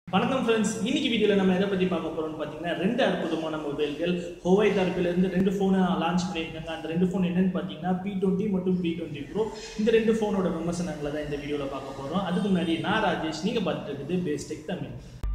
வணக்கம் ஃப்ரெண்ட்ஸ் இன்னைக்கு வீடியோவில் நம்ம எதை பற்றி பார்க்க போறோம்னு பார்த்தீங்கன்னா ரெண்டு அற்புதமான மொபைல்கள் ஹோவை தரப்பிலிருந்து ரெண்டு ஃபோனை லான்ச் பண்ணியிருக்காங்க அந்த ரெண்டு ஃபோன் என்னன்னு பார்த்தீங்கன்னா பி டுவெண்ட்டி மற்றும் பி டுவெண்ட்டி ப்ரோ இந்த ரெண்டு ஃபோனோட விமர்சனங்களை தான் இந்த வீடியோவில் பார்க்க போகிறோம் அதுக்கு முன்னாடி நான் ராஜேஷ் நீங்கள் பார்த்துட்டு இருக்குது பேஸ்டெக் தமிழ்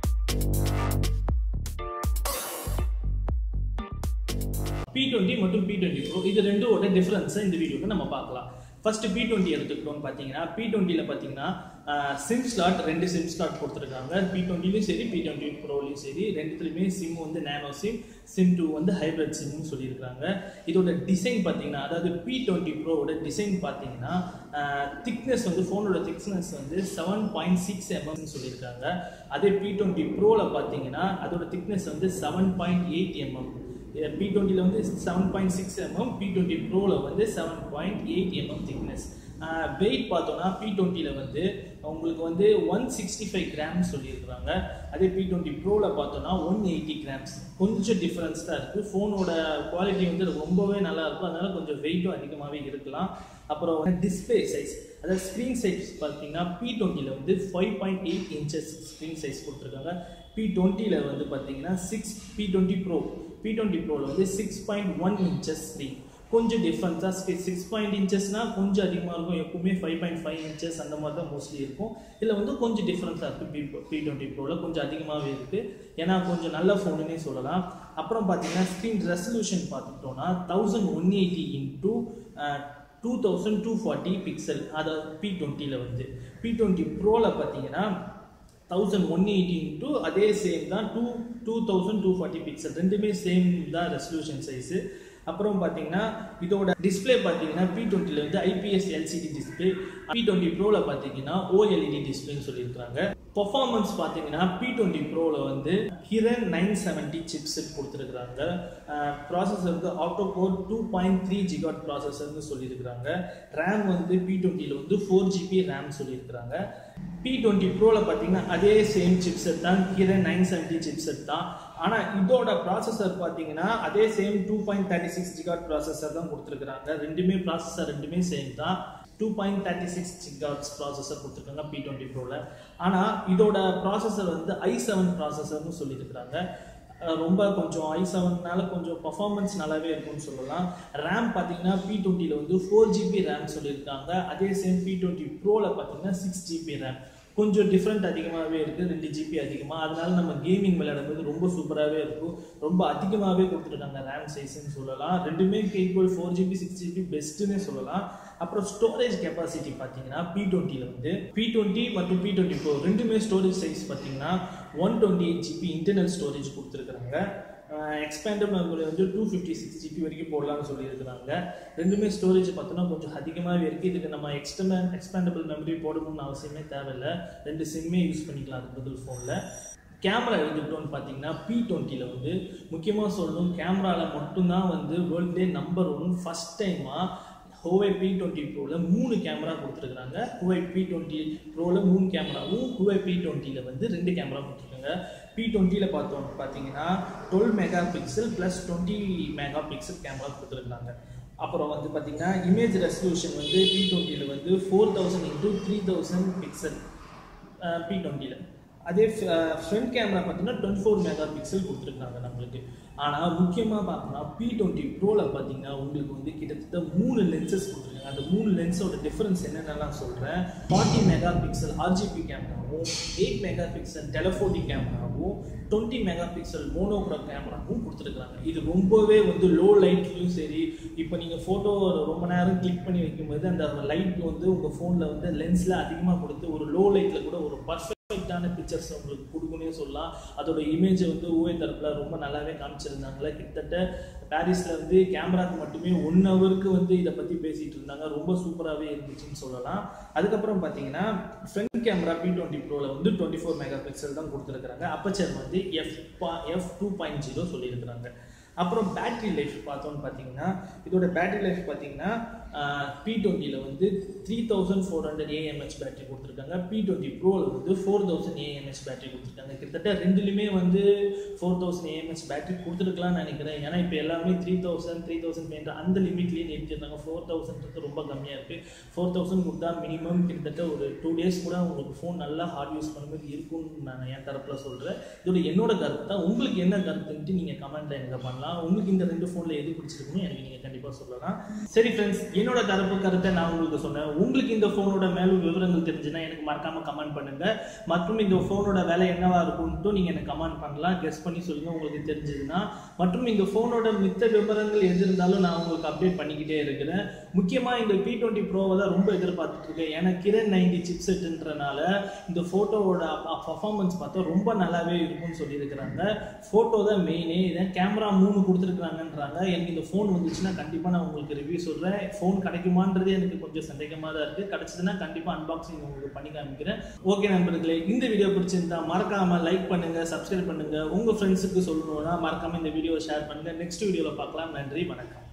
பி டுவெண்ட்டி மற்றும் பி டுவெண்ட்டி ப்ரோ இது ரெண்டோட டிஃப்ரென்ஸை இந்த வீடியோவில் நம்ம பார்க்கலாம் ஃபர்ஸ்ட் பி டுவெண்ட்டி எடுத்துக்கிட்டோம்னு பார்த்தீங்கன்னா பி டுவெண்ட்டியில் பார்த்தீங்கன்னா சிம் ஸ்லாட் ரெண்டு சிம் ஸ்லாட் கொடுத்துருக்காங்க பி டுவெண்ட்டிலையும் சரி பி டுவெண்ட்டி ப்ரோலையும் சரி ரெண்டுத்துலையுமே சிம் வந்து நேனோ சிம் சிம் டூ வந்து ஹைப்ரிட் சிம்னு சொல்லியிருக்காங்க இதோட டிசைன் பார்த்தீங்கன்னா அதாவது பி டுவெண்ட்டி ப்ரோவோட டிசைன் பார்த்தீங்கன்னா திக்னஸ் வந்து ஃபோனோட திக்னஸ் வந்து செவன் பாயிண்ட் சிக்ஸ் எம்எம்னு சொல்லியிருக்காங்க அதே பி டுவெண்ட்டி ப்ரோவில் பார்த்தீங்கன்னா அதோட திக்னஸ் வந்து seven point eight mm P டுவெண்ட்டியில் வந்து seven point six mm P twenty ப்ரோவில் வந்து seven point eight mm thickness weight பார்த்தோன்னா பி டுவெண்ட்டியில் வந்து உங்களுக்கு வந்து ஒன் சிக்ஸ்டி ஃபைவ் கிராம்ஸ் சொல்லியிருக்கிறாங்க அதே பி டுவெண்ட்டி ப்ரோவில் பார்த்தோன்னா ஒன் எயிட்டி கிராம்ஸ் கொஞ்சம் டிஃப்ரென்ஸ் தான் இருக்குது ஃபோனோட குவாலிட்டி வந்து ரொம்பவே நல்லா இருக்கும் அதனால கொஞ்சம் வெயிட்டும் அதிகமாகவே இருக்கலாம் அப்புறம் டிஸ்பிளே சைஸ் அதாவது ஸ்க்ரீன் சைஸ் பார்த்தீங்கன்னா பி டுவெண்ட்டியில் வந்து five point eight inches screen size கொடுத்துருக்காங்க பி டுவெண்ட்டியில் வந்து பார்த்தீங்கன்னா six P twenty pro P twenty ப்ரோவில் வந்து six point one inches screen கொஞ்சம் டிஃப்ரென்ஸாக சிக்ஸ் பாயிண்ட் இன்ச்சஸ்னால் கொஞ்சம் அதிகமாக இருக்கும் எப்பவுமே ஃபைவ் பாயிண்ட் ஃபைவ் இன்ச்சஸ் அந்த மாதிரி தான் மோஸ்ட்லி இருக்கும் இதில் வந்து கொஞ்சம் டிஃப்ரென்ஸாக இருக்குது பி பி டுவெண்ட்டி ப்ரோவில் கொஞ்சம் அதிகமாகவே இருக்குது ஏன்னா கொஞ்சம் நல்ல ஃபோனுன்னே சொல்லலாம் அப்புறம் பார்த்தீங்கன்னா ஸ்க்ரீன் ரெசல்யூஷன் பார்த்துட்டோன்னா thousand one eighty into two thousand two forty pixel அதாவது பி டுவெண்ட்டியில் வந்து பி டுவெண்ட்டி ப்ரோவில் பார்த்தீங்கன்னா தௌசண்ட் ஒன் எயிட்டி இன்ட்டு அதே சேம் தான் two two thousand two forty pixel ரெண்டுமே சேம் தான் ரெசல்யூஷன் சைஸு அப்புறம் பார்த்தீங்கன்னா இதோட டிஸ்பிளே பார்த்தீங்கன்னா பி டுவெண்ட்டியில் வந்து IPS LCD display P twenty ப்ரோவில் பார்த்தீங்கன்னா ஓஎல்இடி டிஸ்பிளேன்னு சொல்லியிருக்காங்க பர்ஃபார்மன்ஸ் பார்த்தீங்கன்னா பி டுவெண்ட்டி ப்ரோவில் வந்து ஹிரன் நைன் செவன்ட்டி சிப்செட் கொடுத்துருக்குறாங்க ப்ராசஸர் வந்து octa core two point three gigahertz ப்ராசஸர்னு சொல்லியிருக்கிறாங்க ரேம் வந்து பி டுவெண்ட்டியில் வந்து ஃபோர் ஜிபி ரேம் சொல்லியிருக்கிறாங்க பி டுவெண்ட்டி ப்ரோவில் பார்த்தீங்கன்னா அதே சேம் சிப்செட் தான் ஹிரன் நைன் செவன்ட்டி சிப்செட் தான் ஆனால் இதோட ப்ராசஸர் பார்த்தீங்கன்னா அதே same two point thirty six gigahertz processor தான் கொடுத்துருக்குறாங்க ரெண்டுமே ப்ராசஸர் ரெண்டுமே சேம் தான் two point thirty six gigahertz processor கொடுத்துருக்காங்க பி டுவெண்ட்டி ப்ரோவில் ஆனால் இதோட ப்ராசஸர் வந்து ஐ செவன் ப்ராசஸர்னு சொல்லியிருக்கிறாங்க ரொம்ப கொஞ்சம் ஐ செவன்னால கொஞ்சம் பர்ஃபார்மன்ஸ் நல்லாவே இருக்கும்னு சொல்லலாம் ரேம் பார்த்தீங்கன்னா பி டுவெண்ட்டியில் வந்து ஃபோர் ஜிபி ரேம் சொல்லியிருக்காங்க அதே சேம் பி டுவெண்ட்டி ப்ரோவில் பார்த்தீங்கன்னா சிக்ஸ் ஜிபி ரேம் கொஞ்சம் டிஃப்ரெண்ட் அதிகமாகவே இருக்குது ரெண்டு ஜிபி அதிகமாக அதனால நம்ம கேமிங் விளையாடும்போது ரொம்ப சூப்பராகவே இருக்கும் ரொம்ப அதிகமாகவே கொடுத்துருக்காங்க ரேம் சைஸ்ன்னு சொல்லலாம் ரெண்டுமே equal four GB six GB பெஸ்ட்டுன்னே சொல்லலாம் அப்புறம் ஸ்டோரேஜ் கெப்பாசிட்டி பார்த்தீங்கன்னா பி டுவெண்ட்டியில் வந்து பி டுவெண்ட்டி மற்றும் பி டுவெண்ட்டி ப்ரோ ரெண்டுமே ஸ்டோரேஜ் சைஸ் பார்த்தீங்கன்னா one twenty eight GB internal storage கொடுத்துருக்குறாங்க எக்ஸ்பேண்டபிள் மெமரி வந்து டூ ஃபிஃப்டி சிக்ஸ் ஜிபி வரைக்கும் போடலாம்னு சொல்லியிருக்கிறாங்க ரெண்டுமே ஸ்டோரேஜ் பார்த்தோன்னா கொஞ்சம் அதிகமாகவே இருக்குது இதுக்கு நம்ம எக்ஸ்டர்னல் எக்ஸ்பேண்டபிள் மெமரி போடணும்னு அவசியமே தேவையில்லை ரெண்டு சிம்மே யூஸ் பண்ணிக்கலாம் அதுக்கு பதில் ஃபோனில் கேமரா எடுத்துக்கிட்டோம்னு பார்த்தீங்கன்னா பி டுவெண்ட்டியில் வந்து முக்கியமாக சொல்லணும் கேமராவில் மட்டும்தான் வந்து வேர்ல்டே நம்பர் ஒன் ஃபஸ்ட் டைமாக ஹோவை பி டுவெண்ட்டி ப்ரோவில் மூணு கேமரா கொடுத்துருக்குறாங்க ஹுவை பி டுவெண்ட்டி ப்ரோவில் மூணு கேமராவும் ஹுவை பி டுவெண்ட்டியில் வந்து ரெண்டு கேமரா கொடுத்துருக்காங்க பி டுவெண்ட்டியில் பார்த்தோம் பார்த்தீங்கன்னா dual megapixel plus twenty megapixel camera கொடுத்துருக்காங்க அப்புறம் வந்து பார்த்தீங்கன்னா இமேஜ் ரெசல்யூஷன் வந்து பி டுவெண்ட்டியில் வந்து four thousand into three thousand pixel P டுவெண்ட்டியில் அதே ஃப்ரண்ட் கேமரா பார்த்தீங்கன்னா டுவெண்ட்டி ஃபோர் மெகா பிக்சல் கொடுத்துருக்காங்க நம்மளுக்கு ஆனால் முக்கியமாக பார்த்தோம்னா பி டுவெண்ட்டி ப்ரோவில் பார்த்தீங்கன்னா உங்களுக்கு வந்து கிட்டத்தட்ட மூணு லென்சஸ் கொடுத்துருக்காங்க அந்த மூணு லென்ஸோட டிஃப்ரென்ஸ் என்னென்னலாம் சொல்கிறேன் ஃபார்ட்டி மெகா பிக்சல் ஆர்ஜிபி கேமராவும் எயிட் மெகா பிக்சல் டெலஃபோட்டி கேமராவும் டுவெண்ட்டி மெகா பிக்சல் மோனோக்ராம் கேமராவும் கொடுத்துருக்காங்க இது ரொம்பவே வந்து லோ லைட்லையும் சரி இப்போ நீங்கள் ஃபோட்டோ ரொம்ப நேரம் கிளிக் பண்ணி வைக்கும்போது அந்த லைட் வந்து உங்கள் ஃபோனில் வந்து லென்ஸில் அதிகமாக கொடுத்து ஒரு லோ லைட்டில் கூட ஒரு பர்ஃபெக்ட் பர்ஃபெக்டான பிக்சர்ஸ் உங்களுக்கு கொடுக்கணும்னே சொல்லலாம் அதோட இமேஜ் வந்து ஊவே தரப்பில் ரொம்ப நல்லாவே காமிச்சிருந்தாங்களே கிட்டத்தட்ட பாரிஸில் வந்து கேமராக்கு மட்டுமே ஒன் ஹவருக்கு வந்து இதை பற்றி பேசிகிட்டு இருந்தாங்க ரொம்ப சூப்பராகவே இருந்துச்சுன்னு சொல்லலாம் அதுக்கப்புறம் பார்த்தீங்கன்னா ஃப்ரண்ட் கேமரா பி டுவெண்ட்டி ப்ரோவில் வந்து டுவெண்ட்டி ஃபோர் மெகா பிக்சல் தான் கொடுத்துருக்குறாங்க அப்பச்சர் வந்து எஃப் பா எஃப் டூ பாயிண்ட் ஜீரோ சொல்லியிருக்கிறாங்க அப்புறம் பேட்டரி லைஃப் பார்த்தோன்னு பார்த்தீங்கன்னா இதோட பேட்டரி லைஃப் பார்த்தீங்கன்னா பி டுவெண்ட்டியில் வந்து three thousand four hundred mAh battery கொடுத்துருக்காங்க பி டுவெண்ட்டி ப்ரோவில் வந்து ஃபோர் தௌசண்ட் ஏஎம்ஹெச் பேட்டரி கொடுத்துருக்காங்க கிட்டத்தட்ட ரெண்டுலையுமே வந்து ஃபோர் தௌசண்ட் ஏஎம்ஹெச் பேட்டரி கொடுத்துருக்கலாம்னு நினைக்கிறேன் ஏன்னா இப்போ எல்லாமே three thousand three thousand five அந்த லிமிட்லேயே நிறுத்திடுறாங்க ஃபோர் தௌசண்ட்றது ரொம்ப கம்மியாக இருக்குது ஃபோர் தௌசண்ட் கொடுத்தா மினிமம் கிட்டத்தட்ட ஒரு டூ டேஸ் கூட உங்களுக்கு ஃபோன் நல்லா ஹார்ட் யூஸ் பண்ணும்போது இருக்கும்னு நான் என் தரப்பில் சொல்கிறேன் இதோட என்னோட கருத்து தான் உங்களுக்கு என்ன கருத்துன்ட்டு நீங்கள் கமெண்ட்டில் எனக்கு பண்ணலாம் உங்களுக்கு இந்த ரெண்டு ஃபோனில் எது பிடிச்சிருக்குன்னு எனக்கு நீங்கள் கண்டிப்பாக சொல்லலாம் சரி ஃப்ரெண்ட்ஸ் என்னோட தரப்பு கருத்தை நான் உங்களுக்கு சொன்னேன் உங்களுக்கு இந்த ஃபோனோட மேலும் விவரங்கள் தெரிஞ்சுன்னா எனக்கு மறக்காமல் கமெண்ட் பண்ணுங்கள் மற்றும் இந்த ஃபோனோட விலை என்னவா இருக்கும்ட்டு நீங்கள் எனக்கு கமெண்ட் பண்ணலாம் கெஸ் பண்ணி சொல்லுங்கள் உங்களுக்கு தெரிஞ்சதுன்னா மற்றும் இந்த ஃபோனோட மித்த விவரங்கள் எது இருந்தாலும் நான் உங்களுக்கு அப்டேட் பண்ணிக்கிட்டே இருக்கிறேன் முக்கியமாக இந்த பி டுவெண்ட்டி ப்ரோவை தான் ரொம்ப எதிர்பார்த்துட்டு இருக்கேன் ஏன்னா கிரண் நைன்டி சிப் செட்டுன்றனால இந்த ஃபோட்டோவோட பர்ஃபார்மன்ஸ் பார்த்தா ரொம்ப நல்லாவே இருக்கும்னு சொல்லியிருக்கிறாங்க ஃபோட்டோ தான் மெயினே இதான் கேமரா மூணு கொடுத்துருக்குறாங்கன்றாங்க எனக்கு இந்த ஃபோன் வந்துச்சுன்னா கண்டிப்பாக நான் உங்களுக்கு ரிவ்யூ சொல்கிறேன் ஃபோன் கிடைக்குமான்றது எனக்கு கொஞ்சம் சந்தேகமாக தான் இருக்குது கிடச்சதுன்னா கண்டிப்பாக அன்பாக்சிங் உங்களுக்கு பண்ணி காமிக்கிறேன் ஓகே நண்பர்களே இந்த வீடியோ பிடிச்சிருந்தா மறக்காமல் லைக் பண்ணுங்கள் சப்ஸ்கிரைப் பண்ணுங்கள் உங்கள் ஃப்ரெண்ட்ஸுக்கு சொல்லணும்னா மறக்காமல் இந்த வீடியோவை ஷேர் பண்ணுங்கள் நெக்ஸ்ட் வீடியோவில் பார்க்கலாம் நன்றி வணக்கம்